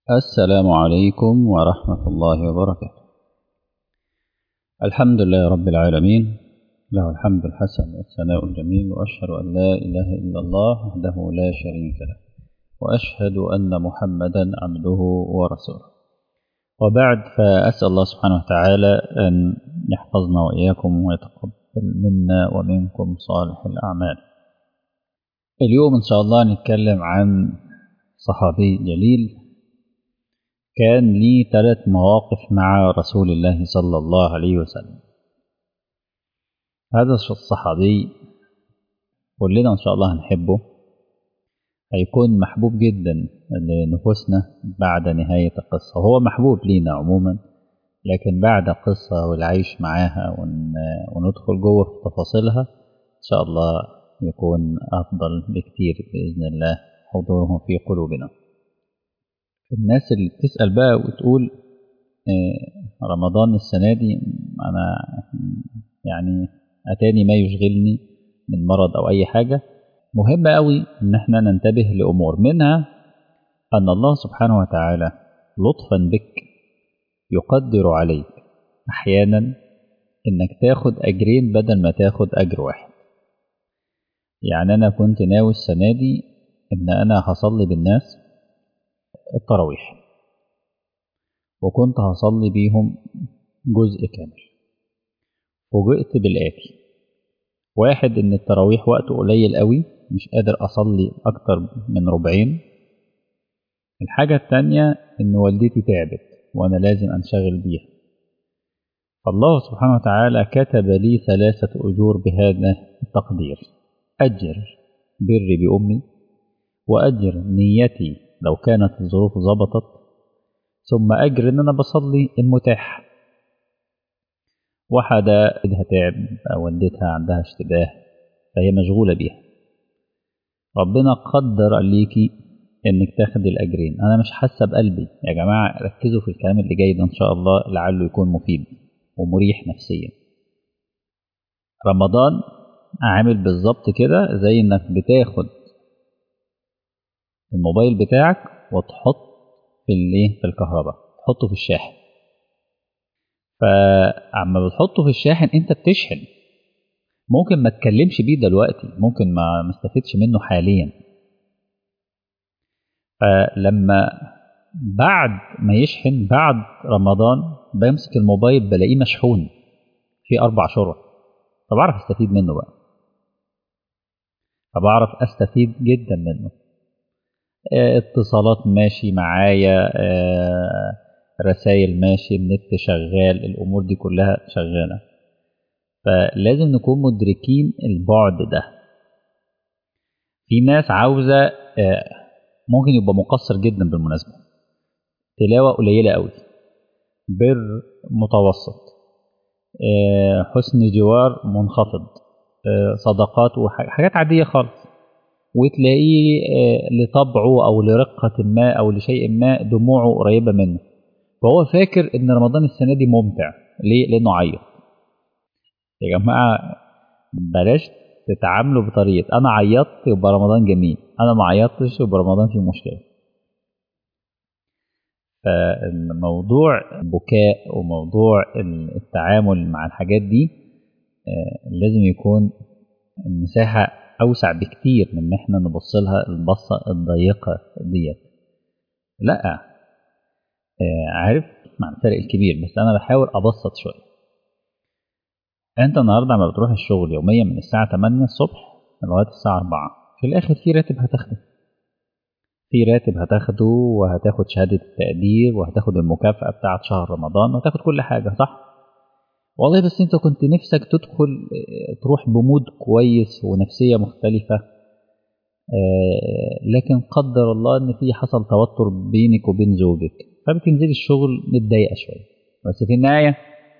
السلام عليكم ورحمة الله وبركاته الحمد لله رب العالمين له الحمد الحسن والثناء الجميل وأشهد أن لا إله إلا الله وحده لا شريك له وأشهد أن محمدا عبده ورسوله وبعد فأسأل الله سبحانه وتعالى أن يحفظنا وإياكم ويتقبل منا ومنكم صالح الأعمال اليوم إن شاء الله نتكلم عن صحابي جليل كان ليه ثلاث مواقف مع رسول الله صلى الله عليه وسلم هذا الصحابي كلنا إن شاء الله هنحبه هيكون محبوب جدا لنفوسنا بعد نهاية القصة هو محبوب لينا عموما لكن بعد القصة والعيش معاها وندخل جوه في تفاصيلها إن شاء الله يكون أفضل بكتير بإذن الله حضورهم في قلوبنا الناس اللي بتسأل بقى وتقول رمضان السنة دي أنا يعني أتاني ما يشغلني من مرض أو أي حاجة مهم قوي إن احنا ننتبه لأمور منها أن الله سبحانه وتعالى لطفا بك يقدر عليك أحيانا إنك تاخد أجرين بدل ما تاخد أجر واحد يعني أنا كنت ناوي السنة دي إن أنا هصلي بالناس التراويح وكنت هصلي بيهم جزء كامل فوجئت بالآتي واحد إن التراويح وقته قليل قوي مش قادر أصلي أكتر من ربعين الحاجة التانية إن والدتي تعبت وأنا لازم أنشغل بيها فالله سبحانه وتعالى كتب لي ثلاثة أجور بهذا التقدير أجر بري بأمي وأجر نيتي لو كانت الظروف ظبطت ثم أجر إن أنا بصلي المتاح واحدة إيدها تعب أو والدتها عندها اشتباه فهي مشغولة بيها ربنا قدر ليكي إنك تاخدي الأجرين أنا مش حاسة بقلبي يا جماعة ركزوا في الكلام اللي جاي ده إن شاء الله لعله يكون مفيد ومريح نفسيا رمضان عامل بالظبط كده زي إنك بتاخد الموبايل بتاعك وتحط في الايه في الكهرباء تحطه في الشاحن فعما بتحطه في الشاحن انت بتشحن ممكن ما تكلمش بيه دلوقتي ممكن ما مستفدش منه حاليا فلما بعد ما يشحن بعد رمضان بمسك الموبايل بلاقيه مشحون في اربع شرط فبعرف استفيد منه بقى فبعرف استفيد جدا منه اتصالات ماشي معايا رسائل ماشي النت شغال الامور دي كلها شغاله فلازم نكون مدركين البعد ده في ناس عاوزه ممكن يبقى مقصر جدا بالمناسبه تلاوه قليله قوي بر متوسط حسن جوار منخفض صدقات وحاجات عاديه خالص وتلاقيه لطبعه او لرقه ما او لشيء ما دموعه قريبه منه فهو فاكر ان رمضان السنه دي ممتع ليه لانه عيط يا جماعه بلاش تتعاملوا بطريقه انا عيطت يبقى رمضان جميل انا ما عيطتش يبقى رمضان فيه مشكله فالموضوع البكاء وموضوع التعامل مع الحاجات دي لازم يكون المساحه اوسع بكتير من ان احنا نبص لها البصه الضيقه ديت لا آه عارف مع الفرق الكبير بس انا بحاول ابسط شويه انت النهارده لما بتروح الشغل يوميا من الساعه 8 الصبح لغايه الساعه 4 في الاخر في راتب هتاخده في راتب هتاخده وهتاخد شهاده التقدير وهتاخد المكافاه بتاعه شهر رمضان وهتاخد كل حاجه صح والله بس انت كنت نفسك تدخل تروح بمود كويس ونفسيه مختلفه لكن قدر الله ان في حصل توتر بينك وبين زوجك فبتنزلي الشغل متضايقه شويه بس في النهايه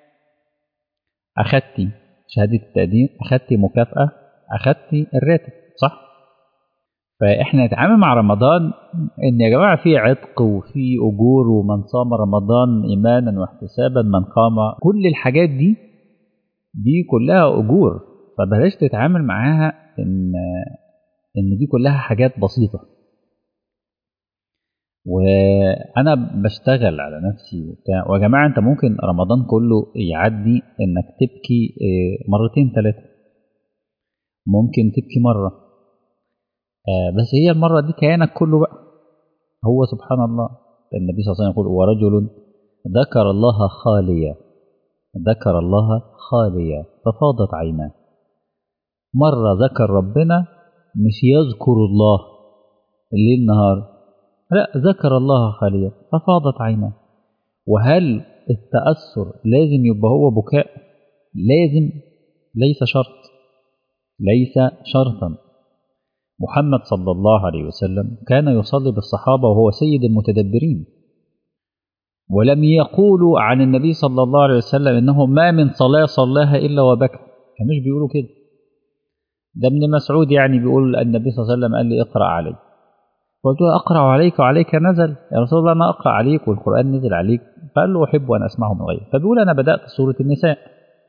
اخدتي شهاده التقدير اخدتي مكافاه اخدتي الراتب صح فاحنا نتعامل مع رمضان ان يا جماعه في عتق وفي اجور ومن صام رمضان ايمانا واحتسابا من قام كل الحاجات دي دي كلها اجور فبلاش تتعامل معاها ان ان دي كلها حاجات بسيطه وانا بشتغل على نفسي وبتاع ويا جماعه انت ممكن رمضان كله يعدي انك تبكي آه، مرتين ثلاثه ممكن تبكي مره آه، بس هي المره دي كيانك كله بقى هو سبحان الله النبي صلى الله عليه وسلم يقول ورجل ذكر الله خاليا ذكر الله خاليا ففاضت عيناه مرة ذكر ربنا مش يذكر الله الليل نهار لا ذكر الله خاليا ففاضت عيناه وهل التأثر لازم يبقى هو بكاء لازم ليس شرط ليس شرطا محمد صلى الله عليه وسلم كان يصلي بالصحابة وهو سيد المتدبرين ولم يقولوا عن النبي صلى الله عليه وسلم انه ما من صلاه صلاها الا وبكى كانوش بيقولوا كده ده ابن مسعود يعني بيقول النبي صلى الله عليه وسلم قال لي اقرا علي قلت له اقرا عليك وعليك نزل يا رسول الله انا اقرا عليك والقران نزل عليك فقال له احب ان اسمعه من غيرك فبيقول انا بدات سوره النساء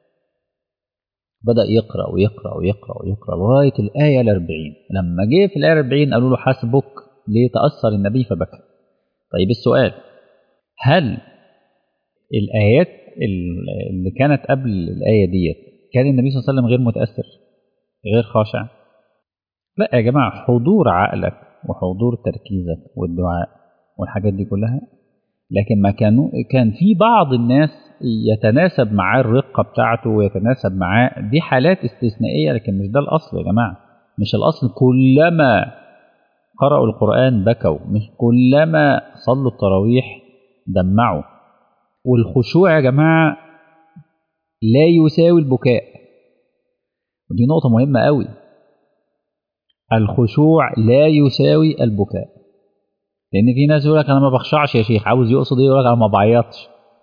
بدا يقرا ويقرا ويقرا ويقرا لغايه الايه الأربعين لما جه في الايه الأربعين قالوا له حسبك ليه تاثر النبي فبكى طيب السؤال هل الآيات اللي كانت قبل الآية ديت كان النبي صلى الله عليه وسلم غير متأثر غير خاشع لا يا جماعة حضور عقلك وحضور تركيزك والدعاء والحاجات دي كلها لكن ما كانوا كان في بعض الناس يتناسب معاه الرقة بتاعته ويتناسب معاه دي حالات استثنائية لكن مش ده الأصل يا جماعة مش الأصل كلما قرأوا القرآن بكوا مش كلما صلوا التراويح دمعوا والخشوع يا جماعة لا يساوي البكاء ودي نقطة مهمة قوي الخشوع لا يساوي البكاء لأن في ناس يقول لك أنا ما بخشعش يا شيخ عاوز يقصد إيه يقول لك أنا ما بعيطش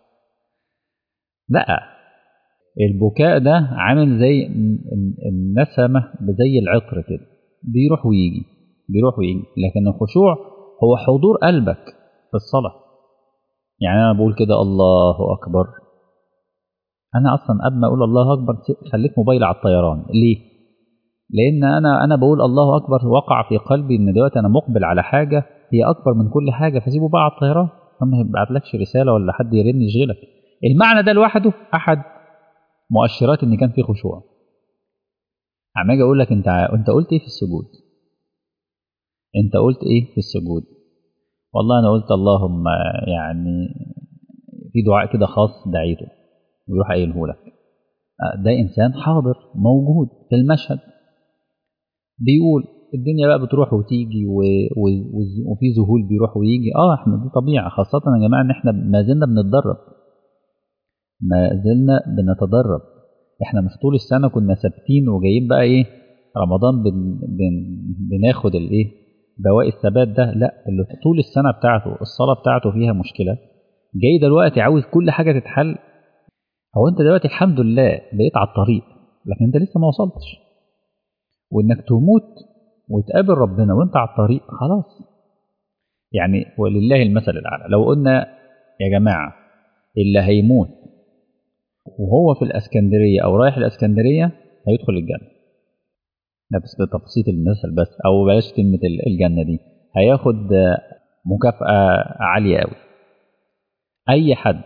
لا البكاء ده عامل زي النسمة زي العطر كده بيروح ويجي بيروح ويجي لكن الخشوع هو حضور قلبك في الصلاه يعني انا بقول كده الله اكبر انا اصلا قبل ما اقول الله اكبر خليت موبايلي على الطيران ليه لان انا انا بقول الله اكبر وقع في قلبي ان دلوقتي انا مقبل على حاجه هي اكبر من كل حاجه فسيبه بقى على الطيران ما يبعتلكش رساله ولا حد يرن يشغلك المعنى ده لوحده احد مؤشرات ان كان في خشوع عم اجي اقول لك انت انت قلت ايه في السجود انت قلت ايه في السجود والله انا قلت اللهم يعني في دعاء كده خاص دعيته ويروح قايله لك ده انسان حاضر موجود في المشهد بيقول الدنيا بقى بتروح وتيجي و... و... وفي ذهول بيروح ويجي اه احنا دي طبيعه خاصه يا جماعه ان احنا ما زلنا بنتدرب ما زلنا بنتدرب احنا مش طول السنه كنا ثابتين وجايين بقى ايه رمضان بن... بن... بناخد الايه بواقي الثبات ده لا اللي طول السنه بتاعته الصلاه بتاعته فيها مشكله جاي دلوقتي عاوز كل حاجه تتحل هو انت دلوقتي الحمد لله بقيت على الطريق لكن انت لسه ما وصلتش وانك تموت وتقابل ربنا وانت على الطريق خلاص يعني ولله المثل الاعلى لو قلنا يا جماعه اللي هيموت وهو في الاسكندريه او رايح الاسكندريه هيدخل الجنه ده بس بتبسيط المثل بس او بلاش كلمه الجنه دي هياخد مكافاه عاليه قوي اي حد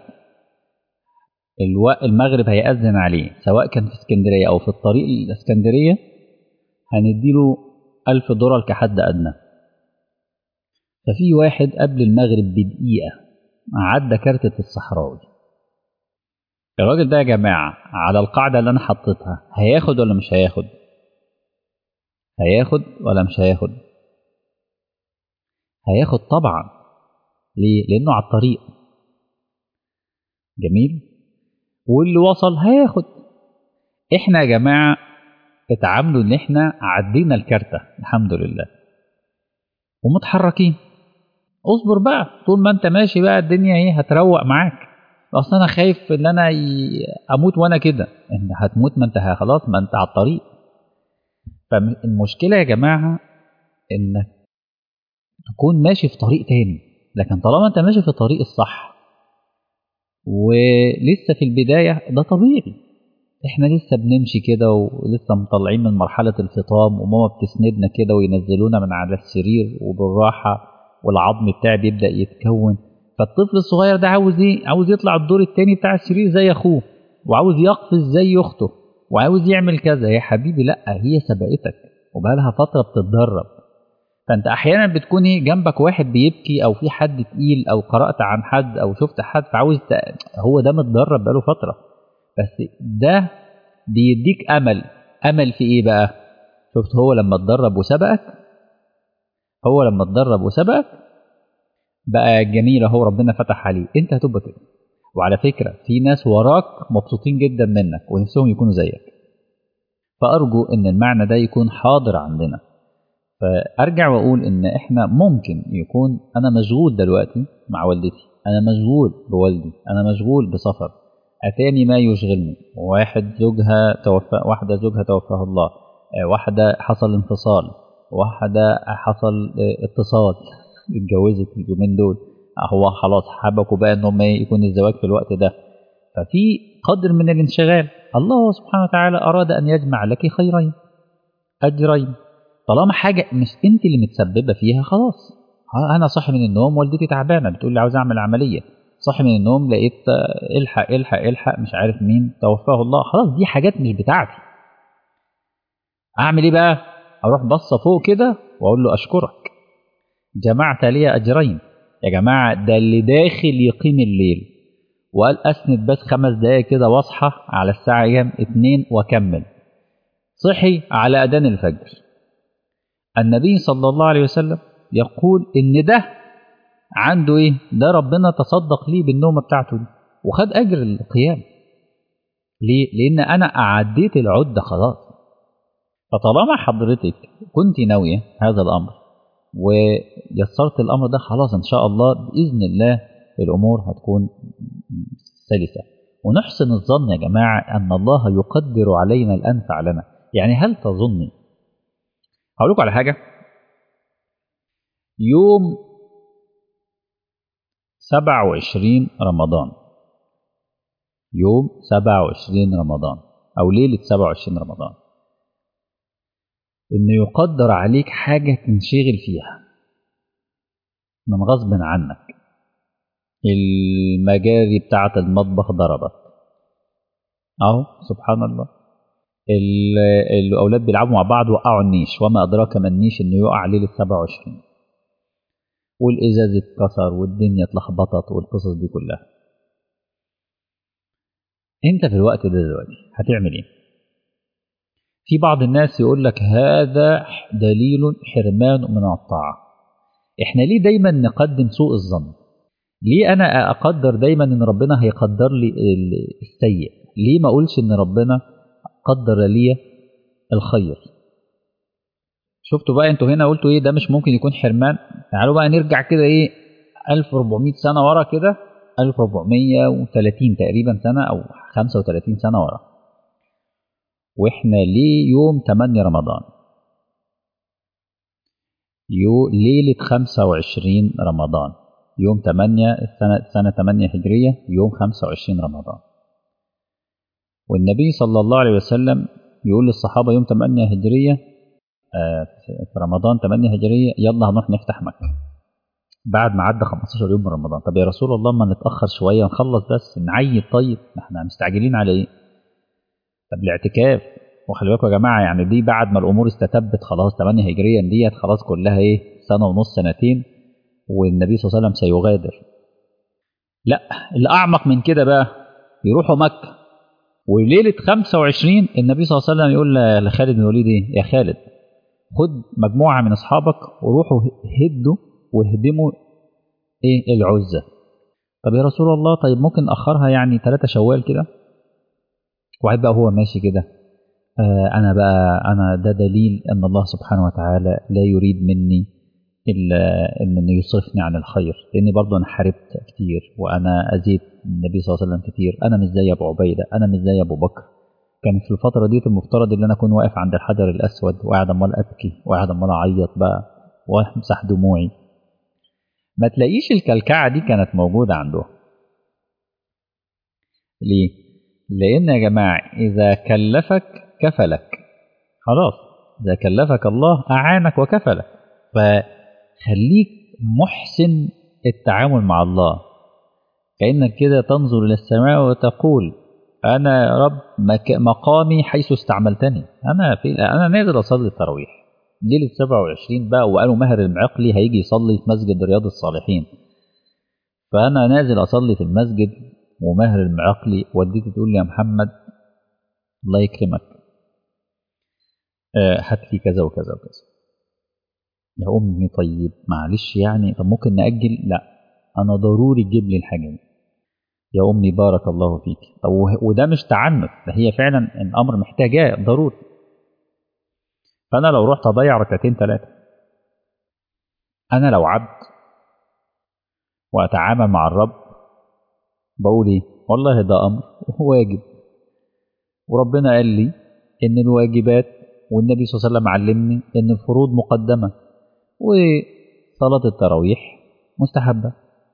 المغرب هيأذن عليه سواء كان في اسكندريه او في الطريق الاسكندريه هنديله ألف دولار كحد أدنى ففي واحد قبل المغرب بدقيقة عدى كارتة الصحراوي الراجل ده يا جماعة على القاعدة اللي أنا حطيتها هياخد ولا مش هياخد؟ هياخد ولا مش هياخد؟ هياخد طبعا ليه؟ لأنه على الطريق جميل؟ واللي وصل هياخد احنا يا جماعة اتعاملوا ان احنا عدينا الكارتة الحمد لله ومتحركين اصبر بقى طول ما انت ماشي بقى الدنيا ايه هتروق معاك اصل انا خايف ان انا اموت وانا كده انت هتموت ما انت خلاص ما انت على الطريق فالمشكله يا جماعه انك تكون ماشي في طريق تاني لكن طالما انت ماشي في الطريق الصح ولسه في البدايه ده طبيعي احنا لسه بنمشي كده ولسه مطلعين من مرحله الفطام وماما بتسندنا كده وينزلونا من على السرير وبالراحه والعظم بتاعي بيبدا يتكون فالطفل الصغير ده عاوز ايه عاوز يطلع الدور التاني بتاع السرير زي اخوه وعاوز يقفز زي اخته وعاوز يعمل كذا يا حبيبي لا هي سبقتك وبقالها فتره بتتدرب فانت احيانا بتكون ايه جنبك واحد بيبكي او في حد تقيل او قرات عن حد او شفت حد فعاوز ت... هو ده متدرب بقاله فتره بس ده بيديك امل امل في ايه بقى شفت هو لما اتدرب وسبقك هو لما اتدرب وسبقك بقى جميل اهو ربنا فتح عليه انت هتبقى كده وعلى فكره في ناس وراك مبسوطين جدا منك ونفسهم يكونوا زيك فارجو ان المعنى ده يكون حاضر عندنا فارجع واقول ان احنا ممكن يكون انا مشغول دلوقتي مع والدتي انا مشغول بوالدي انا مشغول بسفر اتاني ما يشغلني واحد زوجها توفى واحده زوجها توفاها الله واحده حصل انفصال واحده حصل اتصال اتجوزت اليومين دول هو خلاص حبكوا بقى ان هم يكون الزواج في الوقت ده ففي قدر من الانشغال الله سبحانه وتعالى اراد ان يجمع لك خيرين اجرين طالما حاجه مش انت اللي متسببه فيها خلاص انا صاحي من النوم والدتي تعبانه بتقول لي عاوز اعمل عمليه صاحي من النوم لقيت الحق الحق الحق مش عارف مين توفاه الله خلاص دي حاجات مش بتاعتي اعمل ايه بقى اروح بصه فوق كده واقول له اشكرك جمعت لي اجرين يا جماعه ده اللي داخل يقيم الليل وقال اسند بس خمس دقايق كده واصحى على الساعه كام اتنين واكمل صحي على اذان الفجر النبي صلى الله عليه وسلم يقول ان ده عنده ايه ده ربنا تصدق ليه بالنومه بتاعته دي وخد اجر القيام ليه لان انا اعديت العده خلاص فطالما حضرتك كنت ناويه هذا الامر ويسرت الامر ده خلاص ان شاء الله باذن الله الامور هتكون سلسه ونحسن الظن يا جماعه ان الله يقدر علينا الانفع لنا يعني هل تظني هقول لكم على حاجه يوم 27 رمضان يوم 27 رمضان او ليله 27 رمضان انه يقدر عليك حاجه تنشغل فيها من غصب عنك المجاري بتاعه المطبخ ضربت اهو سبحان الله الاولاد بيلعبوا مع بعض وقعوا النيش وما ادراك ما النيش انه يقع ليله 27 والازاز اتكسر والدنيا اتلخبطت والقصص دي كلها انت في الوقت ده دلوقتي هتعمل ايه في بعض الناس يقول لك هذا دليل حرمان من الطاعه احنا ليه دايما نقدم سوء الظن ليه انا اقدر دايما ان ربنا هيقدر لي السيء ليه ما اقولش ان ربنا قدر لي الخير شفتوا بقى انتوا هنا قلتوا ايه ده مش ممكن يكون حرمان تعالوا بقى نرجع كده ايه 1400 سنه ورا كده 1430 تقريبا سنه او 35 سنه ورا واحنا ليه يوم 8 رمضان يو ليله 25 رمضان يوم 8 السنه سنه 8 هجريه يوم 25 رمضان والنبي صلى الله عليه وسلم يقول للصحابه يوم 8 هجريه في رمضان 8 هجريه يلا هنروح نفتح مكه بعد ما عدى 15 يوم من رمضان طب يا رسول الله ما نتاخر شويه نخلص بس نعيد طيب احنا مستعجلين على ايه طب الاعتكاف وخلي بالكم يا جماعه يعني دي بعد ما الامور استتبت خلاص 8 هجريا ديت خلاص كلها ايه سنه ونص سنتين والنبي صلى الله عليه وسلم سيغادر لا الاعمق من كده بقى يروحوا مكه وليله 25 النبي صلى الله عليه وسلم يقول لخالد بن الوليد ايه يا خالد خد مجموعه من اصحابك وروحوا هدوا واهدموا ايه العزه طب يا رسول الله طيب ممكن ناخرها يعني 3 شوال كده وعيد بقى هو ماشي كده آه انا بقى انا ده دليل ان الله سبحانه وتعالى لا يريد مني الا انه يصرفني عن الخير لاني برضه انا حاربت كتير وانا اذيت النبي صلى الله عليه وسلم كتير انا مش زي ابو عبيده انا مش زي ابو بكر كان في الفتره دي المفترض ان انا اكون واقف عند الحجر الاسود وقاعد امال ابكي وقاعد امال اعيط بقى وامسح دموعي ما تلاقيش الكلكعه دي كانت موجوده عنده ليه لان يا جماعه اذا كلفك كفلك خلاص اذا كلفك الله اعانك وكفلك فخليك محسن التعامل مع الله كأنك كده تنظر إلى السماء وتقول أنا يا رب مك... مقامي حيث استعملتني أنا في أنا نازل أصلي التراويح ليلة 27 بقى وقالوا ماهر المعقلي هيجي يصلي في مسجد رياض الصالحين فأنا نازل أصلي في المسجد وماهر المعقلي والدتي تقول لي يا محمد الله يكرمك آه هات لي كذا وكذا وكذا يا أمي طيب معلش يعني طب ممكن نأجل لا أنا ضروري تجيب لي الحاجة دي يا أمي بارك الله فيك طب وده مش تعنت ده هي فعلا الأمر محتاجاه ضروري فأنا لو رحت أضيع ركعتين ثلاثة أنا لو عبد وأتعامل مع الرب بقول إيه والله ده أمر واجب وربنا قال لي إن الواجبات والنبي صلى الله عليه وسلم علمني إن الفروض مقدمة وصلاة التراويح مستحبة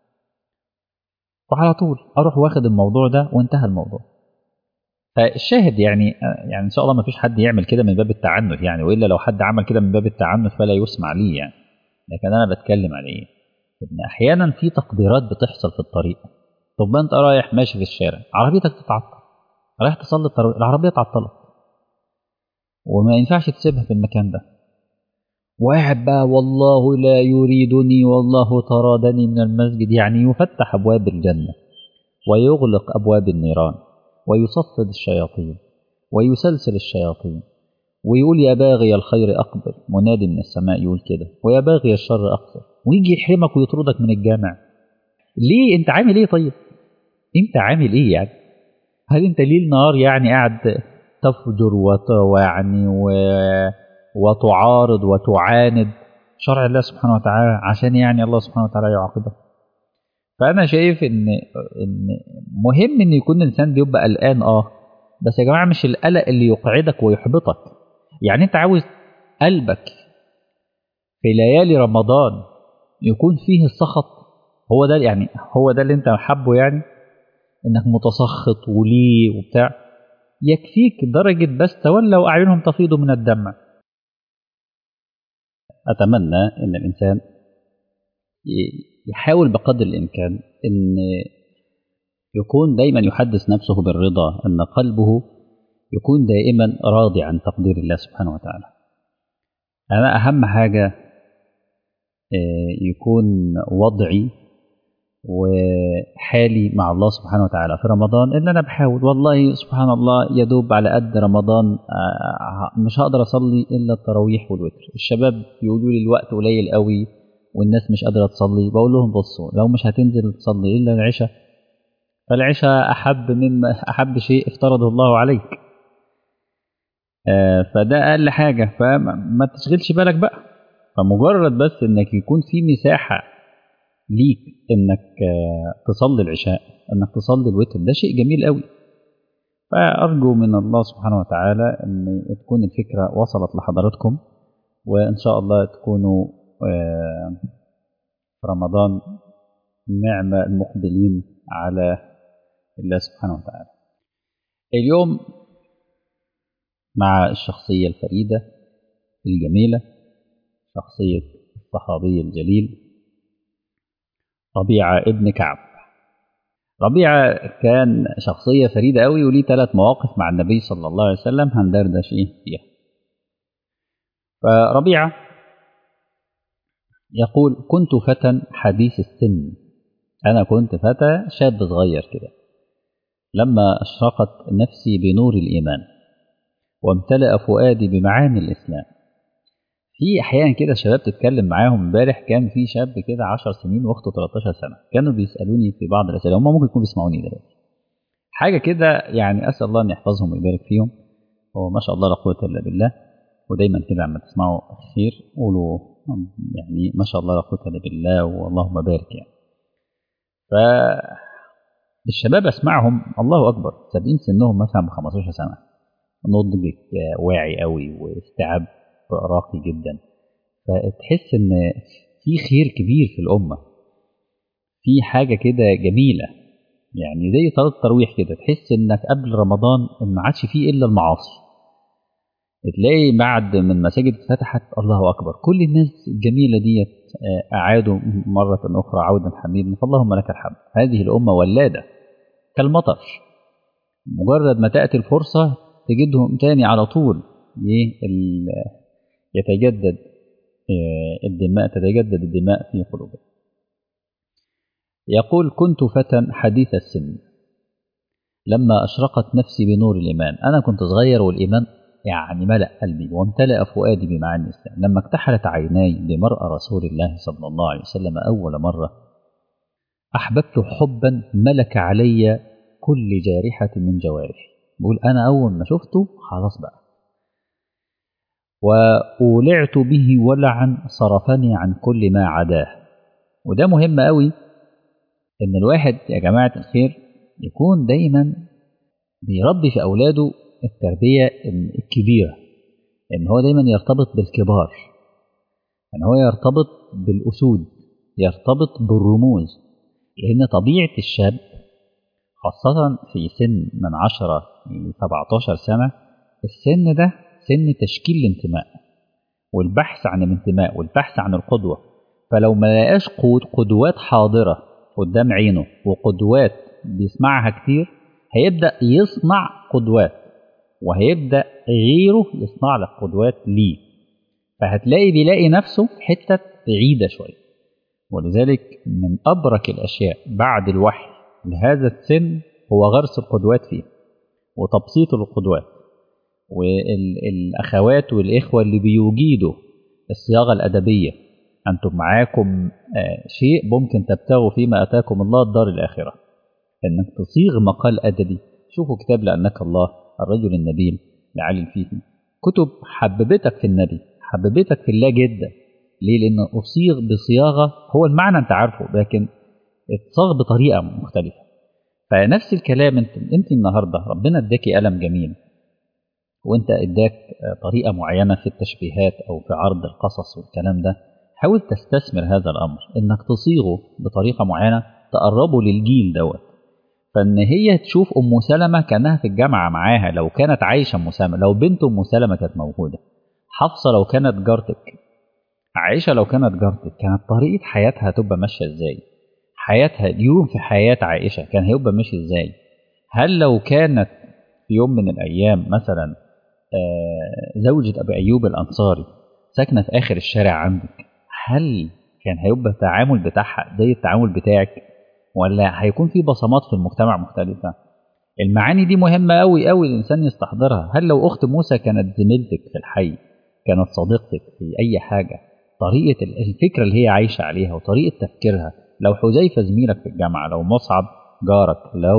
وعلى طول اروح واخد الموضوع ده وانتهى الموضوع فالشاهد يعني يعني ان شاء الله ما فيش حد يعمل كده من باب التعنت يعني والا لو حد عمل كده من باب التعنت فلا يسمع ليه يعني لكن انا بتكلم على ايه ان احيانا في تقديرات بتحصل في الطريق طب انت رايح ماشي في الشارع عربيتك تتعطل رايح تصلي الطريق العربيه اتعطلت وما ينفعش تسيبها في المكان ده وقاعد بقى والله لا يريدني والله طردني من المسجد يعني يفتح أبواب الجنة ويغلق أبواب النيران ويصفد الشياطين ويسلسل الشياطين ويقول يا باغي الخير أقبل منادي من السماء يقول كده ويا باغي الشر أقبل ويجي يحرمك ويطردك من الجامع ليه انت عامل ايه طيب انت عامل ايه يعني هل انت ليل نهار يعني قاعد تفجر ويعني و... وتعارض وتعاند شرع الله سبحانه وتعالى عشان يعني الله سبحانه وتعالى يعاقبك فانا شايف ان ان مهم ان يكون الانسان بيبقى قلقان اه بس يا جماعه مش القلق اللي يقعدك ويحبطك يعني انت عاوز قلبك في ليالي رمضان يكون فيه السخط هو ده يعني هو ده اللي انت حابه يعني انك متسخط وليه وبتاع يكفيك درجة بس تولوا أعينهم تفيض من الدمع أتمنى أن الإنسان يحاول بقدر الإمكان أن يكون دايما يحدث نفسه بالرضا أن قلبه يكون دائما راضي عن تقدير الله سبحانه وتعالى أنا أهم حاجة يكون وضعي وحالي مع الله سبحانه وتعالى في رمضان ان انا بحاول والله سبحان الله يدوب على قد رمضان مش هقدر اصلي الا التراويح والوتر الشباب يقولوا لي الوقت قليل قوي والناس مش قادره تصلي بقول لهم بصوا لو مش هتنزل تصلي الا العشاء فالعشاء احب مما احب شيء افترضه الله عليك فده اقل حاجه فما تشغلش بالك بقى فمجرد بس انك يكون في مساحه ليك انك تصلي العشاء انك تصلي الوتر ده شيء جميل قوي فارجو من الله سبحانه وتعالى ان تكون الفكره وصلت لحضراتكم وان شاء الله تكونوا في رمضان نعم المقبلين على الله سبحانه وتعالى اليوم مع الشخصيه الفريده الجميله شخصيه الصحابي الجليل ربيعة ابن كعب ربيعة كان شخصية فريدة قوي وليه ثلاث مواقف مع النبي صلى الله عليه وسلم هندردش إيه فيها فربيعة يقول كنت فتى حديث السن أنا كنت فتى شاب صغير كده لما أشرقت نفسي بنور الإيمان وامتلأ فؤادي بمعاني الإسلام في احيانا كده شباب تتكلم معاهم امبارح كان في شاب كده 10 سنين واخته 13 سنه كانوا بيسالوني في بعض الاسئله هم ممكن يكونوا بيسمعوني دلوقتي حاجه كده يعني اسال الله ان يحفظهم ويبارك فيهم هو ما شاء الله لا قوه الا بالله ودايما كده عم تسمعوا خير قولوا يعني ما شاء الله لا قوه الا بالله واللهم بارك يعني ف الشباب اسمعهم الله اكبر سابقين سنهم مثلا ب 15 سنه نضج واعي قوي واستيعاب راقي جدا فتحس ان في خير كبير في الامه في حاجه كده جميله يعني زي صلاه التراويح كده تحس انك قبل رمضان ما عادش فيه الا المعاصي تلاقي بعد من مساجد اتفتحت الله أكبر كل الناس الجميلة ديت أعادوا مرة أخرى عودا حميدا فاللهم لك الحمد هذه الأمة ولادة كالمطر مجرد ما تأتي الفرصة تجدهم تاني على طول يتجدد الدماء تتجدد الدماء في قلوبهم يقول كنت فتى حديث السن لما أشرقت نفسي بنور الإيمان أنا كنت صغير والإيمان يعني ملأ قلبي وامتلأ فؤادي بمعاني الإسلام لما اكتحلت عيناي بمرأة رسول الله صلى الله عليه وسلم أول مرة أحببت حبا ملك علي كل جارحة من جوارحي بقول أنا أول ما شفته خلاص بقى وأولعت به ولعا صرفني عن كل ما عداه وده مهم قوي إن الواحد يا جماعة الخير يكون دايما بيربي في أولاده التربية الكبيرة إن هو دايما يرتبط بالكبار إن هو يرتبط بالأسود يرتبط بالرموز لأن طبيعة الشاب خاصة في سن من 10 ل 17 سنة السن ده سن تشكيل الانتماء والبحث عن الانتماء والبحث عن القدوة فلو ما لقاش قدوات حاضرة قدام عينه وقدوات بيسمعها كتير هيبدأ يصنع قدوات وهيبدأ غيره يصنع لك قدوات ليه فهتلاقي بيلاقي نفسه حتة بعيدة شوية ولذلك من أبرك الأشياء بعد الوحي لهذا السن هو غرس القدوات فيه وتبسيط القدوات والأخوات والإخوة اللي بيجيدوا الصياغة الأدبية أنتم معاكم شيء ممكن تبتغوا فيما أتاكم الله الدار الآخرة إنك تصيغ مقال أدبي شوفوا كتاب لأنك الله الرجل النبيل لعلي الفيفي كتب حببتك في النبي حببتك في الله جدا ليه لأن أصيغ بصياغة هو المعنى أنت عارفه لكن اتصاغ بطريقة مختلفة فنفس الكلام انت انت النهارده ربنا اداكي قلم جميل وانت اداك طريقه معينه في التشبيهات او في عرض القصص والكلام ده حاول تستثمر هذا الامر انك تصيغه بطريقه معينه تقربه للجيل دوت فان هي تشوف ام سلمه كانها في الجامعه معاها لو كانت عايشه ام سلمه لو بنت ام سلمه كانت موجوده حفصه لو كانت جارتك عائشه لو كانت جارتك كانت طريقه حياتها هتبقى ماشيه ازاي حياتها اليوم في حياة عائشة كان هيبقى ماشي ازاي هل لو كانت في يوم من الأيام مثلا زوجة أبي أيوب الأنصاري ساكنة في آخر الشارع عندك هل كان هيبقى التعامل بتاعها زي التعامل بتاعك ولا هيكون في بصمات في المجتمع مختلفة المعاني دي مهمة أوي أوي الإنسان يستحضرها هل لو أخت موسى كانت زميلتك في الحي كانت صديقتك في أي حاجة طريقة الفكرة اللي هي عايشة عليها وطريقة تفكيرها لو حذيفة زميلك في الجامعة لو مصعب جارك لو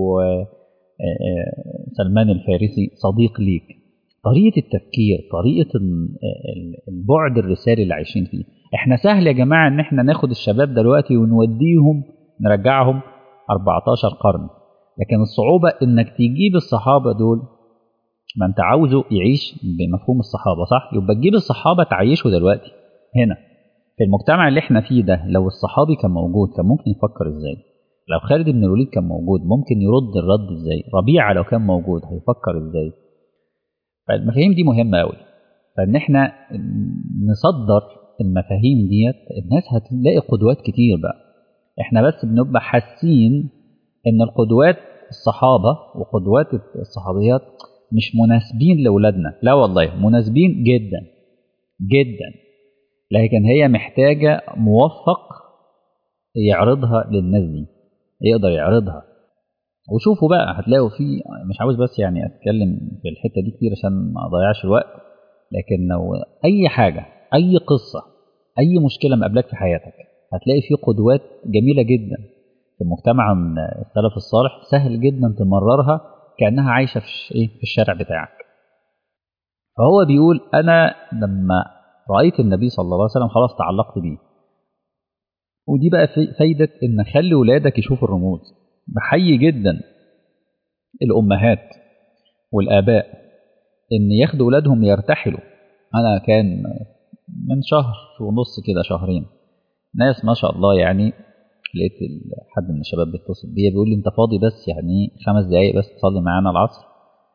سلمان الفارسي صديق ليك طريقة التفكير طريقة البعد الرسالي اللي عايشين فيه احنا سهل يا جماعة ان احنا ناخد الشباب دلوقتي ونوديهم نرجعهم 14 قرن لكن الصعوبة انك تجيب الصحابة دول ما انت عاوزه يعيش بمفهوم الصحابة صح يبقى تجيب الصحابة تعيشه دلوقتي هنا في المجتمع اللي احنا فيه ده لو الصحابي كان موجود كان ممكن يفكر ازاي لو خالد بن الوليد كان موجود ممكن يرد الرد ازاي ربيعة لو كان موجود هيفكر ازاي فالمفاهيم دي مهمة قوي فان احنا نصدر المفاهيم ديت الناس هتلاقي قدوات كتير بقى احنا بس بنبقى حاسين ان القدوات الصحابة وقدوات الصحابيات مش مناسبين لأولادنا لا والله مناسبين جدا جدا لكن هي محتاجة موفق يعرضها للناس دي يقدر يعرضها وشوفوا بقى هتلاقوا في مش عاوز بس يعني اتكلم في الحته دي كتير عشان ما اضيعش الوقت لكن لو اي حاجه اي قصه اي مشكله مقابلك في حياتك هتلاقي في قدوات جميله جدا في مجتمع السلف الصالح سهل جدا تمررها كانها عايشه في ايه في الشارع بتاعك فهو بيقول انا لما رايت النبي صلى الله عليه وسلم خلاص تعلقت بيه ودي بقى فايده ان خلي ولادك يشوفوا الرموز بحيي جدا الامهات والاباء ان ياخدوا ولادهم يرتحلوا انا كان من شهر ونص كده شهرين ناس ما شاء الله يعني لقيت حد من الشباب بيتصل بيا بيقول لي انت فاضي بس يعني خمس دقايق بس تصلي معانا العصر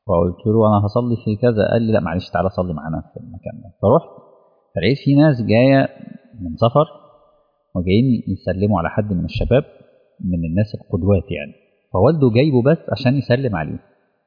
فقلت له انا هصلي في كذا قال لي لا معلش تعالى صلي معانا في المكان ده فرحت فلقيت في ناس جايه من سفر وجايين يسلموا على حد من الشباب من الناس القدوات يعني فوالده جايبه بس عشان يسلم عليه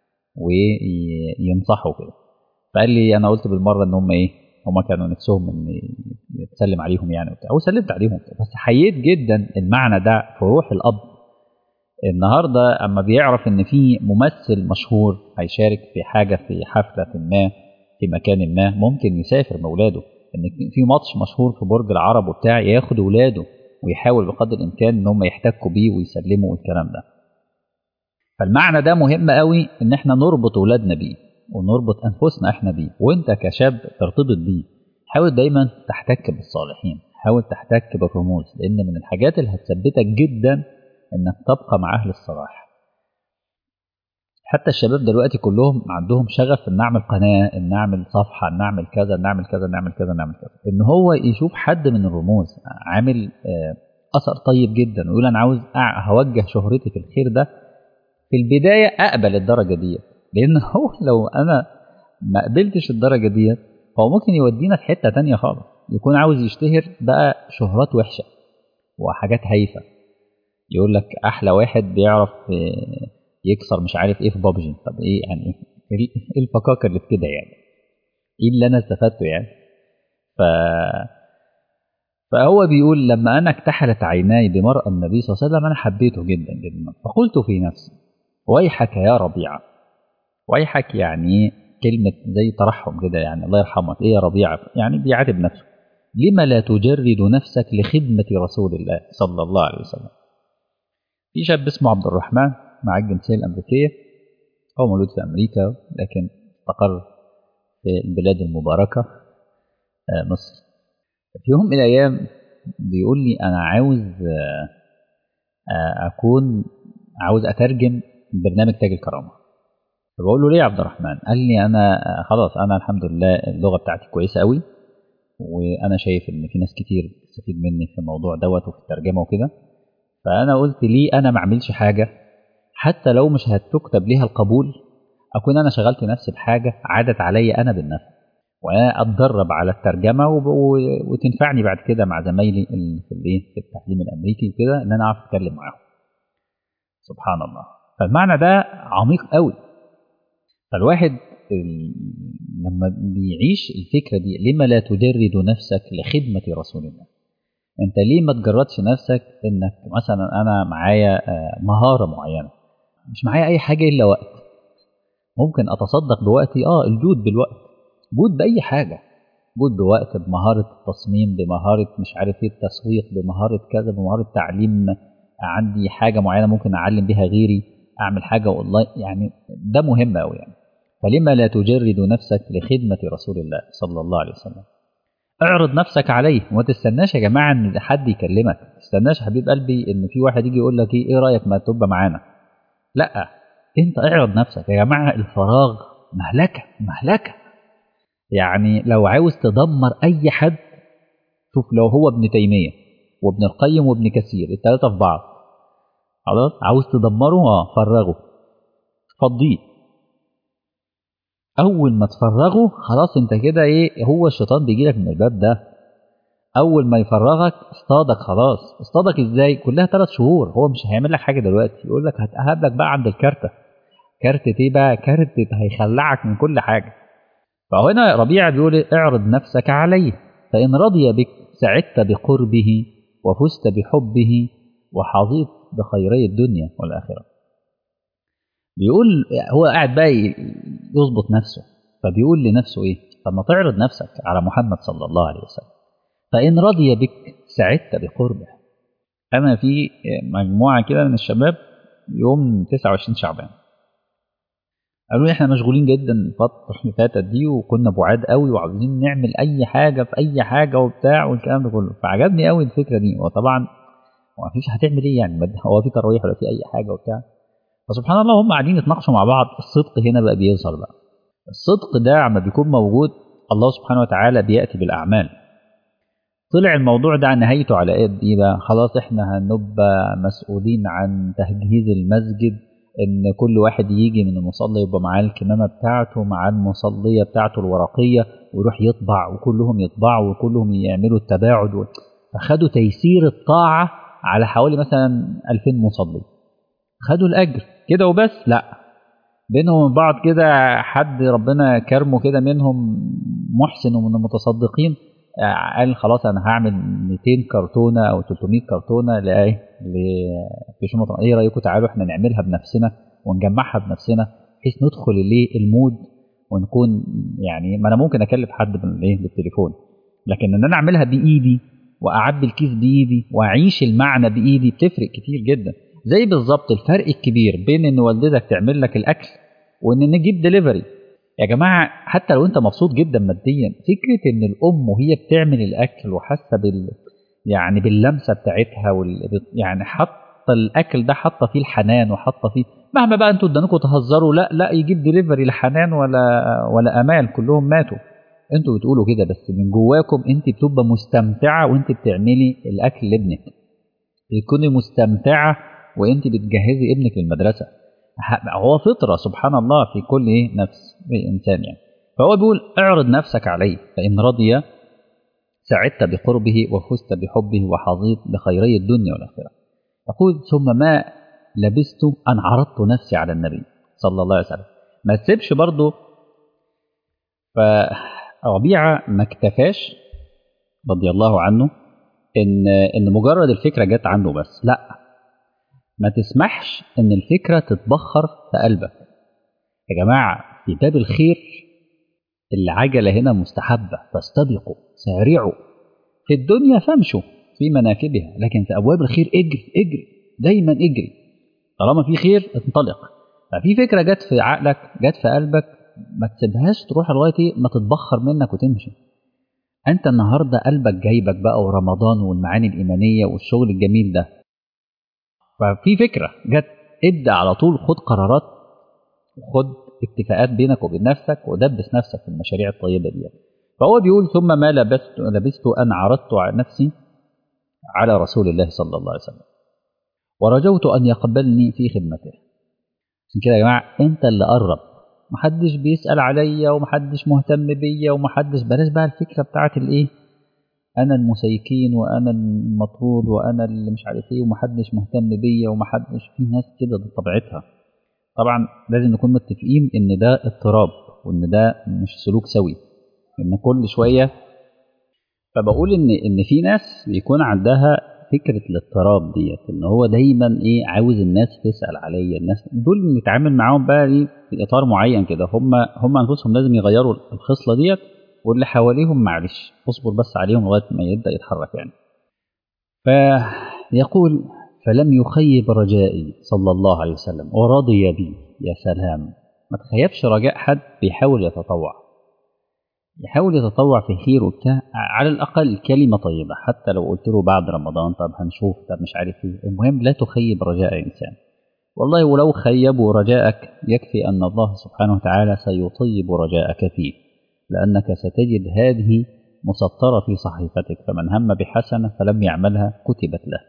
وينصحه كده فقال لي انا قلت بالمره ان هم ايه هم كانوا نفسهم ان يتسلم عليهم يعني وبتاع وسلمت عليهم بس حييت جدا المعنى ده في روح الاب النهارده اما بيعرف ان في ممثل مشهور هيشارك في حاجه في حفله ما في مكان ما ممكن يسافر باولاده ان في ماتش مشهور في برج العرب وبتاع ياخد اولاده ويحاول بقدر الامكان ان هم يحتكوا بيه ويسلموا والكلام ده فالمعنى ده مهم قوي ان احنا نربط اولادنا بيه ونربط انفسنا احنا بيه وانت كشاب ترتبط بيه حاول دايما تحتك بالصالحين حاول تحتك بالرموز لان من الحاجات اللي هتثبتك جدا انك تبقى مع اهل الصلاح حتى الشباب دلوقتي كلهم عندهم شغف ان نعمل قناه ان نعمل صفحه ان نعمل كذا نعمل كذا نعمل كذا نعمل كذا ان هو يشوف حد من الرموز عامل اثر طيب جدا ويقول انا عاوز هوجه شهرتي في الخير ده في البدايه اقبل الدرجه ديت لان هو لو انا ما قبلتش الدرجه ديت هو ممكن يودينا في حته تانية خالص يكون عاوز يشتهر بقى شهرات وحشه وحاجات هايفه يقول لك احلى واحد بيعرف يكسر مش عارف ايه في بابجي طب ايه يعني ايه ايه الفكاكه اللي في كده يعني ايه اللي انا استفدته يعني ف فهو بيقول لما انا اكتحلت عيناي بمرأى النبي صلى الله عليه وسلم انا حبيته جدا جدا فقلت في نفسي ويحك يا ربيعه ويحك يعني كلمة زي ترحم كده يعني الله يرحمك إيه يا ربيعة يعني بيعاتب نفسه لما لا تجرد نفسك لخدمة رسول الله صلى الله عليه وسلم في شاب اسمه عبد الرحمن مع الجنسية الأمريكية هو مولود في أمريكا لكن استقر في البلاد المباركة مصر في يوم من الأيام بيقول لي أنا عاوز أكون عاوز أترجم برنامج تاج الكرامة فبقول له ليه يا عبد الرحمن قال لي انا خلاص انا الحمد لله اللغه بتاعتي كويسه قوي وانا شايف ان في ناس كتير تستفيد مني في الموضوع دوت وفي الترجمه وكده فانا قلت ليه انا ما اعملش حاجه حتى لو مش هتكتب ليها القبول اكون انا شغلت نفسي بحاجه عادت عليا انا بالنفع وانا اتدرب على الترجمه وتنفعني بعد كده مع زمايلي في الايه في التعليم الامريكي وكده ان انا اعرف اتكلم معاهم سبحان الله فالمعنى ده عميق قوي فالواحد لما بيعيش الفكرة دي لما لا تجرد نفسك لخدمة رسول الله انت ليه ما تجردش نفسك انك مثلا انا معايا مهارة معينة مش معايا اي حاجة الا وقت ممكن اتصدق بوقتي اه الجود بالوقت جود باي حاجة جود بوقت بمهارة التصميم بمهارة مش عارف ايه التسويق بمهارة كذا بمهارة تعليم عندي حاجة معينة ممكن اعلم بيها غيري اعمل حاجة والله يعني ده مهم قوي يعني فلما لا تجرد نفسك لخدمة رسول الله صلى الله عليه وسلم اعرض نفسك عليه وما تستناش يا جماعة ان حد يكلمك ما تستناش حبيب قلبي ان في واحد يجي يقول لك ايه ايه رأيك ما تبقى معانا لا انت اعرض نفسك يا جماعة الفراغ مهلكة مهلكة يعني لو عاوز تدمر اي حد شوف لو هو ابن تيمية وابن القيم وابن كثير الثلاثة في بعض خلاص عاوز تدمره اه فرغه فضيه اول ما تفرغه خلاص انت كده ايه هو الشيطان بيجي لك من الباب ده اول ما يفرغك اصطادك خلاص اصطادك ازاي كلها ثلاث شهور هو مش هيعمل لك حاجه دلوقتي يقول لك هتقابلك بقى عند الكارته كارتة ايه بقى كارتة هيخلعك من كل حاجه فهنا ربيعه بيقول اعرض نفسك عليه فان رضي بك سعدت بقربه وفزت بحبه وحظيت بخيري الدنيا والاخره بيقول هو قاعد بقى يظبط نفسه فبيقول لنفسه ايه طب ما تعرض نفسك على محمد صلى الله عليه وسلم فإن رضي بك سعدت بقربه أنا في مجموعة كده من الشباب يوم 29 شعبان قالوا لي احنا مشغولين جدا الفترة اللي فاتت دي وكنا بعاد قوي وعاوزين نعمل أي حاجة في أي حاجة وبتاع والكلام ده كله فعجبني قوي الفكرة دي وطبعا ما فيش هتعمل ايه يعني هو في تراويح ولا في أي حاجة وبتاع فسبحان الله هم قاعدين يتناقشوا مع بعض الصدق هنا بقى بيظهر بقى الصدق ده عما بيكون موجود الله سبحانه وتعالى بيأتي بالأعمال طلع الموضوع ده نهايته على ايه بقى خلاص احنا هنبقى مسؤولين عن تجهيز المسجد ان كل واحد يجي من المصلى يبقى معاه الكمامه بتاعته معاه المصليه بتاعته الورقيه ويروح يطبع وكلهم يطبعوا وكلهم يعملوا التباعد فخدوا تيسير الطاعه على حوالي مثلا 2000 مصلي خدوا الاجر كده وبس لا بينهم وبين بعض كده حد ربنا كرمه كده منهم محسن ومن المتصدقين قال خلاص انا هعمل 200 كرتونه او 300 كرتونه لايه في شنطه ايه رايكم تعالوا احنا نعملها بنفسنا ونجمعها بنفسنا بحيث ندخل الايه المود ونكون يعني ما انا ممكن اكلف حد بالايه بالتليفون لكن ان انا اعملها بايدي واعبي الكيس بايدي واعيش المعنى بايدي بتفرق كتير جدا زي بالظبط الفرق الكبير بين ان والدتك تعمل لك الاكل وان نجيب دليفري يا جماعه حتى لو انت مبسوط جدا ماديا فكره ان الام وهي بتعمل الاكل وحاسه بال يعني باللمسه بتاعتها وال... يعني حاطه الاكل ده حاطه فيه الحنان وحاطه فيه مهما بقى انتوا قدامكم تهزروا لا لا يجيب دليفري لحنان ولا ولا امال كلهم ماتوا انتوا بتقولوا كده بس من جواكم انت بتبقى مستمتعه وانت بتعملي الاكل لابنك تكوني مستمتعه وانت بتجهزي ابنك للمدرسه هو فطره سبحان الله في كل ايه نفس انسان يعني فهو بيقول اعرض نفسك عليه فان رضي سعدت بقربه وفزت بحبه وحظيت بخيري الدنيا والاخره يقول ثم ما لبست ان عرضت نفسي على النبي صلى الله عليه وسلم ما تسيبش برضه فربيعه ما اكتفاش رضي الله عنه ان ان مجرد الفكره جت عنده بس لا ما تسمحش ان الفكره تتبخر في قلبك يا جماعه في باب الخير العجله هنا مستحبه فاستبقوا سارعوا في الدنيا فامشوا في مناكبها لكن في ابواب الخير اجري اجري دايما اجري طالما في خير انطلق ففي فكره جت في عقلك جت في قلبك ما تسيبهاش تروح لغايه ما تتبخر منك وتمشي انت النهارده قلبك جايبك بقى ورمضان والمعاني الايمانيه والشغل الجميل ده ففي فكره جت ابدا على طول خد قرارات خد اتفاقات بينك وبين نفسك ودبس نفسك في المشاريع الطيبه دي فهو بيقول ثم ما لبست لبست ان عرضت على نفسي على رسول الله صلى الله عليه وسلم ورجوت ان يقبلني في خدمته عشان كده يا جماعه انت اللي قرب محدش بيسال عليا ومحدش مهتم بيا ومحدش بلاش بقى الفكره بتاعت الايه انا المسيكين وانا المطرود وانا اللي مش عارف ايه ومحدش مهتم بيا ومحدش في ناس كده دي طبيعتها طبعا لازم نكون متفقين ان ده اضطراب وان ده مش سلوك سوي ان كل شويه فبقول ان ان في ناس بيكون عندها فكره الاضطراب ديت ان هو دايما ايه عاوز الناس تسال عليا الناس دول نتعامل معاهم بقى ايه في اطار معين كده هم هم انفسهم لازم يغيروا الخصله ديت واللي حواليهم معلش اصبر بس عليهم لغايه ما يبدا يتحرك يعني فيقول فلم يخيب رجائي صلى الله عليه وسلم ورضي بي يا سلام ما تخيبش رجاء حد بيحاول يتطوع يحاول يتطوع في خير وبتاع على الاقل كلمه طيبه حتى لو قلت له بعد رمضان طب هنشوف طب مش عارف ايه المهم لا تخيب رجاء انسان والله ولو خيبوا رجاءك يكفي ان الله سبحانه وتعالى سيطيب رجاءك فيه لانك ستجد هذه مسطره في صحيفتك فمن هم بحسنه فلم يعملها كتبت له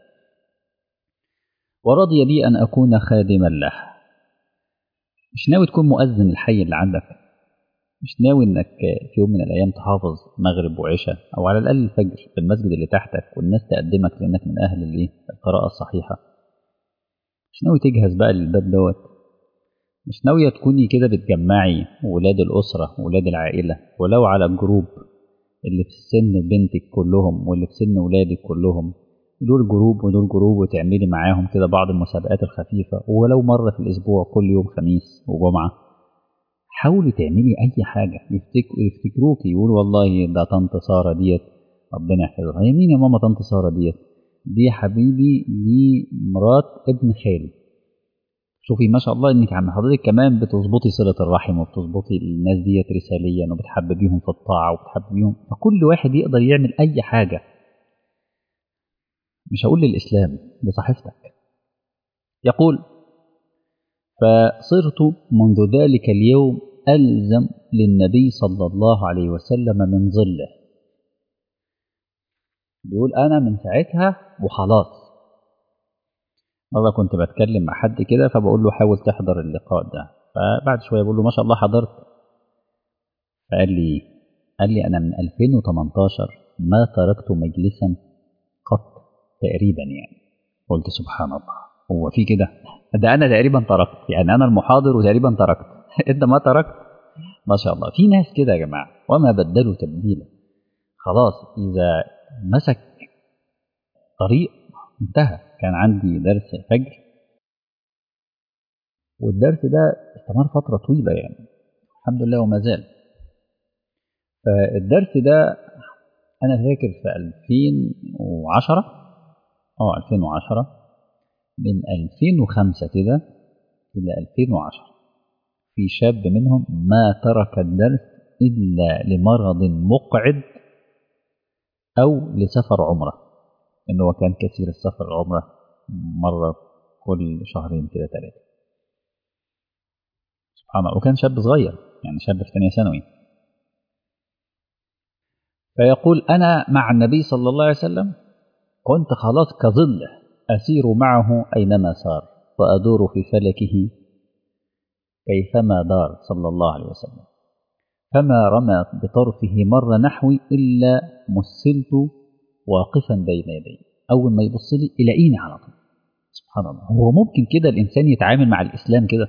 ورضي بي ان اكون خادما له مش ناوي تكون مؤذن الحي اللي عندك مش ناوي انك في يوم من الايام تحافظ مغرب وعشاء او على الاقل الفجر في المسجد اللي تحتك والناس تقدمك لانك من اهل الايه القراءه الصحيحه مش ناوي تجهز بقى للباب دوت مش ناويه تكوني كده بتجمعي ولاد الاسره ولاد العائله ولو على الجروب اللي في سن بنتك كلهم واللي في سن ولادك كلهم دول جروب ودول جروب وتعملي معاهم كده بعض المسابقات الخفيفه ولو مره في الاسبوع كل يوم خميس وجمعه حاولي تعملي اي حاجه يفتكروا يفتكروك يقولوا والله ده طنط ساره ديت ربنا يحفظها هي مين يا ماما طنط ساره ديت دي حبيبي دي مرات ابن خالي شوفي ما شاء الله انك عم حضرتك كمان بتظبطي صله الرحم وبتظبطي الناس ديت رساليا وبتحببيهم في الطاعه وبتحببيهم فكل واحد يقدر يعمل اي حاجه مش هقول للاسلام بصحيفتك يقول فصرت منذ ذلك اليوم ألزم للنبي صلى الله عليه وسلم من ظله بيقول أنا من ساعتها وخلاص مرة كنت بتكلم مع حد كده فبقول له حاول تحضر اللقاء ده فبعد شوية بقول له ما شاء الله حضرت فقال لي قال لي أنا من 2018 ما تركت مجلسا قط تقريبا يعني قلت سبحان الله هو في كده ده أنا تقريبا تركت يعني أنا المحاضر وتقريبا تركت أنت ما تركت ما شاء الله في ناس كده يا جماعة وما بدلوا تبديلا خلاص إذا مسك طريق انتهى كان عندي درس فجر والدرس ده استمر فترة طويلة يعني الحمد لله وما زال فالدرس ده أنا فاكر في 2010 اه 2010 من 2005 كده إلى 2010 في شاب منهم ما ترك الدرس إلا لمرض مقعد أو لسفر عمرة إن هو كان كثير السفر عمرة مرة كل شهرين كده ثلاثة سبحان الله وكان شاب صغير يعني شاب في ثانية ثانوي فيقول أنا مع النبي صلى الله عليه وسلم كنت خلاص كظله أسير معه أينما سار وأدور في فلكه كيفما دار صلى الله عليه وسلم فما رمى بطرفه مر نحوي إلا مسلت واقفا بين يدي أول ما يبص لي يلاقيني على طول سبحان الله هو ممكن كده الإنسان يتعامل مع الإسلام كده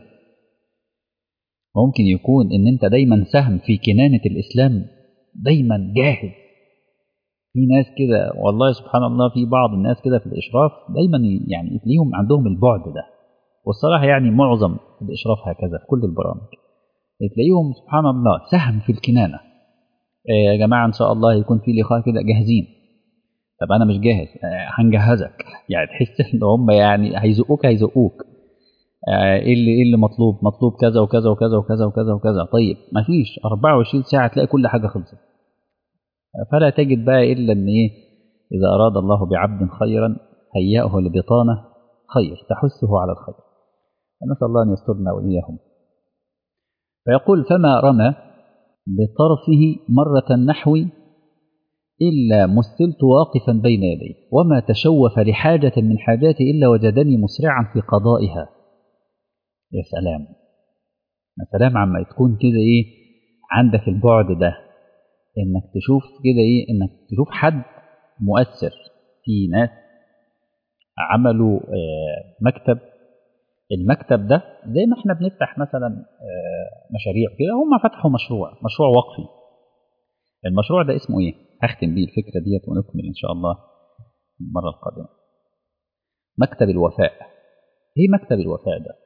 ممكن يكون إن أنت دايما سهم في كنانة الإسلام دايما جاهز في ناس كده والله سبحان الله في بعض الناس كده في الإشراف دايما يعني تلاقيهم عندهم البعد ده والصراحة يعني معظم الإشراف هكذا في كل البرامج تلاقيهم سبحان الله سهم في الكنانة إيه يا جماعة إن شاء الله يكون في لقاء كده جاهزين طب أنا مش جاهز هنجهزك يعني تحس إن هم يعني هيزقوك هيزقوك ايه اللي ايه اللي مطلوب مطلوب كذا وكذا وكذا وكذا وكذا وكذا طيب مفيش 24 ساعه تلاقي كل حاجه خلصت فلا تجد بقى الا ان ايه اذا اراد الله بعبد خيرا هيأه لبطانه خير تحثه على الخير فنسال الله ان يسترنا واياهم فيقول فما رمى بطرفه مرة نحوي إلا مثلت واقفا بين يديه وما تشوف لحاجة من حاجاتي إلا وجدني مسرعا في قضائها يا سلام يا سلام عما تكون كده ايه عندك البعد ده انك تشوف كده ايه انك تشوف حد مؤثر في ناس عملوا آه مكتب المكتب ده زي ما احنا بنفتح مثلا آه مشاريع كده هم فتحوا مشروع مشروع وقفي المشروع ده اسمه ايه هختم بيه الفكره ديت ونكمل ان شاء الله المره القادمه مكتب الوفاء ايه مكتب الوفاء ده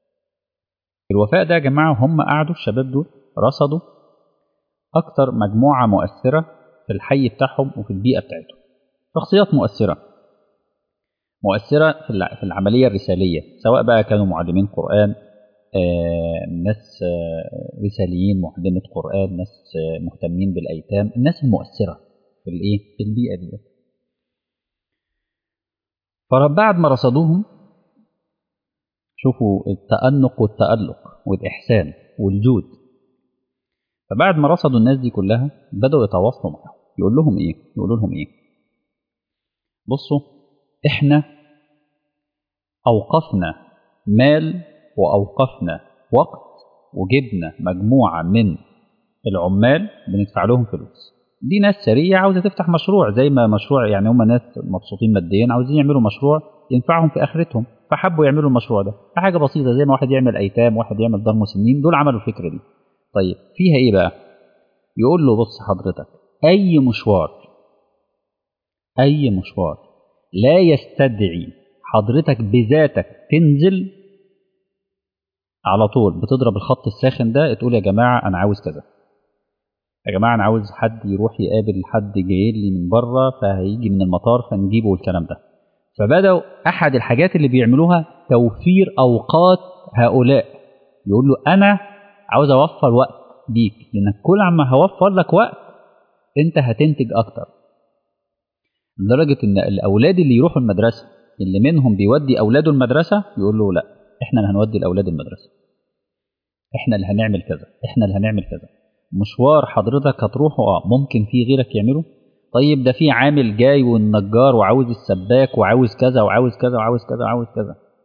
الوفاء ده يا جماعة هم قعدوا الشباب دول رصدوا أكتر مجموعة مؤثرة في الحي بتاعهم وفي البيئة بتاعتهم شخصيات مؤثرة مؤثرة في العملية الرسالية سواء بقى كانوا معلمين قرآن آه، ناس آه، رساليين معلمة قرآن ناس آه، مهتمين بالأيتام الناس المؤثرة في الإيه في البيئة دي فبعد ما رصدوهم شوفوا التأنق والتألق والإحسان والجود فبعد ما رصدوا الناس دي كلها بدأوا يتواصلوا معهم يقول لهم إيه؟ يقولوا لهم إيه؟ بصوا إحنا أوقفنا مال وأوقفنا وقت وجبنا مجموعة من العمال بندفع لهم فلوس دي ناس سرية عاوزة تفتح مشروع زي ما مشروع يعني هم ناس مبسوطين ماديا عاوزين يعملوا مشروع ينفعهم في آخرتهم فحبوا يعملوا المشروع ده حاجة بسيطة زي ما واحد يعمل أيتام واحد يعمل دار مسنين دول عملوا الفكرة دي طيب فيها إيه بقى يقول له بص حضرتك أي مشوار أي مشوار لا يستدعي حضرتك بذاتك تنزل على طول بتضرب الخط الساخن ده تقول يا جماعة أنا عاوز كذا يا جماعة أنا عاوز حد يروح يقابل حد جاي لي من بره فهيجي من المطار فنجيبه والكلام ده فبدأوا أحد الحاجات اللي بيعملوها توفير أوقات هؤلاء يقول له أنا عاوز أوفر وقت ليك لأنك كل عما هوفر لك وقت أنت هتنتج أكتر لدرجة إن الأولاد اللي يروحوا المدرسة اللي منهم بيودي أولاده المدرسة يقول له لا إحنا اللي هنودي الأولاد المدرسة إحنا اللي هنعمل كذا إحنا اللي هنعمل كذا مشوار حضرتك هتروحه اه ممكن في غيرك يعمله طيب ده في عامل جاي والنجار وعاوز السباك وعاوز كذا وعاوز كذا وعاوز كذا وعاوز كذا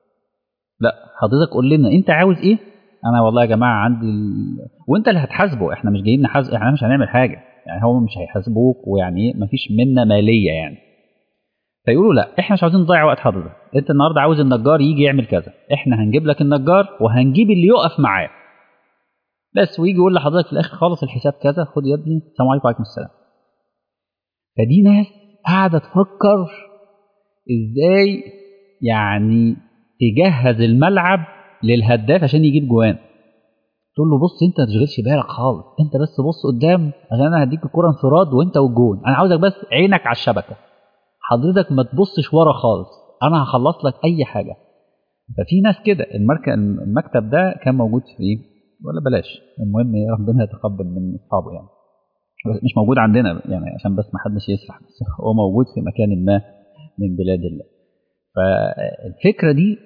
لا حضرتك قول لنا انت عاوز ايه انا والله يا جماعه عندي ال... وانت اللي هتحاسبه احنا مش جايين نحاسب احنا مش هنعمل حاجه يعني هو مش هيحاسبوك ويعني ايه مفيش منا ماليه يعني فيقولوا لا احنا مش عاوزين نضيع وقت حضرتك انت النهارده عاوز النجار يجي يعمل كذا احنا هنجيب لك النجار وهنجيب اللي يقف معاه بس ويجي يقول لحضرتك في الاخر خالص الحساب كذا خد يا ابني السلام عليكم وعليكم السلام فدي ناس قاعده تفكر ازاي يعني تجهز الملعب للهداف عشان يجيب جوان تقول له بص انت ما تشغلش بالك خالص انت بس بص قدام عشان انا هديك الكره انفراد وانت والجون انا عاوزك بس عينك على الشبكه حضرتك ما تبصش ورا خالص انا هخلص لك اي حاجه ففي ناس كده المركز المكتب ده كان موجود في ولا بلاش المهم ربنا يتقبل من اصحابه يعني بس مش موجود عندنا يعني عشان بس ما حدش يسرح بس هو موجود في مكان ما من بلاد الله فالفكره دي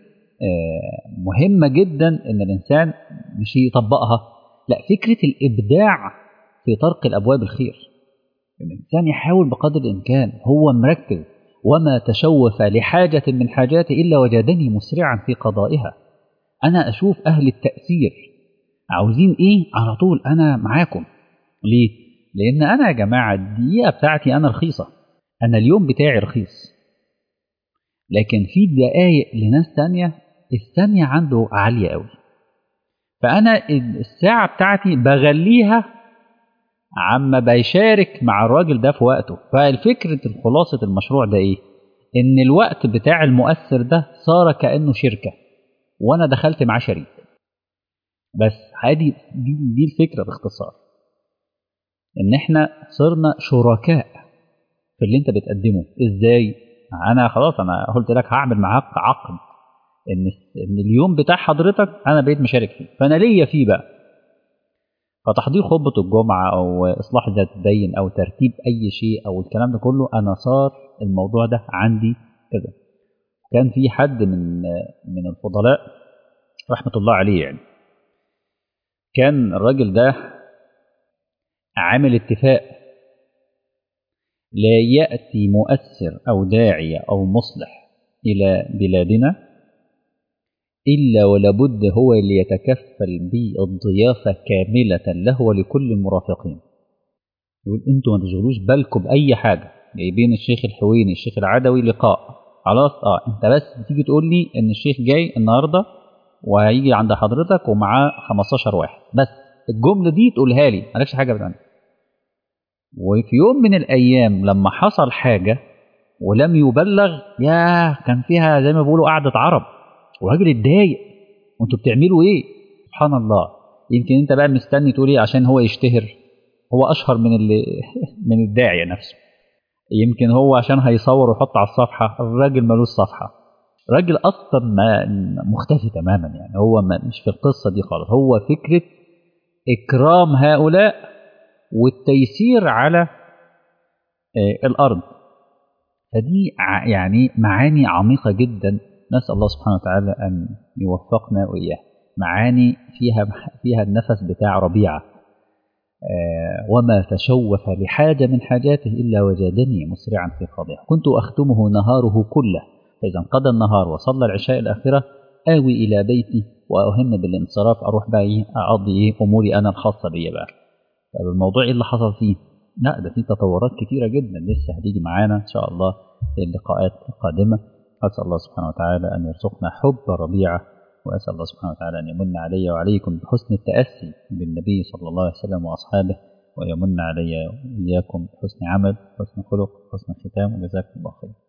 مهمه جدا ان الانسان مش يطبقها لا فكره الابداع في طرق الابواب الخير الانسان يحاول بقدر الامكان هو مركز وما تشوف لحاجه من حاجاته الا وجدني مسرعا في قضائها انا اشوف اهل التاثير عاوزين ايه على طول انا معاكم ليه لان انا يا جماعه الدقيقه بتاعتي انا رخيصه انا اليوم بتاعي رخيص لكن في دقايق لناس تانية الثانية عنده عالية قوي فأنا الساعة بتاعتي بغليها عما بيشارك مع الراجل ده في وقته فالفكرة خلاصة المشروع ده إيه؟ إن الوقت بتاع المؤثر ده صار كأنه شركة وأنا دخلت معاه شريك بس هذه دي, دي الفكرة باختصار إن إحنا صرنا شركاء في اللي أنت بتقدمه إزاي؟ أنا خلاص أنا قلت لك هعمل معاك عقد ان ان اليوم بتاع حضرتك انا بقيت مشارك فيه فانا ليا فيه بقى فتحضير خطبه الجمعه او اصلاح ذات الدين او ترتيب اي شيء او الكلام ده كله انا صار الموضوع ده عندي كده كان في حد من من الفضلاء رحمه الله عليه يعني كان الراجل ده عامل اتفاق لا ياتي مؤثر او داعيه او مصلح الى بلادنا إلا ولابد هو اللي يتكفل بالضيافة كاملة له ولكل المرافقين يقول انتوا ما تشغلوش بالكم بأي حاجة جايبين الشيخ الحويني الشيخ العدوي لقاء خلاص اه انت بس تيجي تقول لي ان الشيخ جاي النهارده وهيجي عند حضرتك ومعاه 15 واحد بس الجملة دي تقولها لي مالكش حاجة بتعني وفي يوم من الأيام لما حصل حاجة ولم يبلغ يا كان فيها زي ما بيقولوا قعدة عرب والراجل اتضايق وانتوا بتعملوا ايه سبحان الله يمكن انت بقى مستني تقول ايه عشان هو يشتهر هو اشهر من اللي من الداعيه نفسه يمكن هو عشان هيصور ويحط على الصفحه الراجل ملوش صفحه الراجل اصلا ما مختفي تماما يعني هو ما مش في القصه دي خالص هو فكره اكرام هؤلاء والتيسير على الارض فدي يعني معاني عميقه جدا نسأل الله سبحانه وتعالى أن يوفقنا وإياه معاني فيها فيها النفس بتاع ربيعة آه وما تشوف لحاجة من حاجاته إلا وجدني مسرعا في قضيه كنت أختمه نهاره كله فإذا انقضى النهار وصلى العشاء الآخرة آوي إلى بيتي وأهم بالانصراف أروح بقى إيه أقضي إيه أموري أنا الخاصة بي بقى طب الموضوع إيه اللي حصل فيه؟ لا ده في تطورات كتيرة جدا لسه هتيجي معانا إن شاء الله في اللقاءات القادمة أسأل الله سبحانه وتعالى أن يرزقنا حب ربيعة وأسأل الله سبحانه وتعالى أن يمن علي وعليكم بحسن التأسي بالنبي صلى الله عليه وسلم وأصحابه ويمن علي وإياكم بحسن عمل حسن خلق حسن ختام وجزاكم الله خير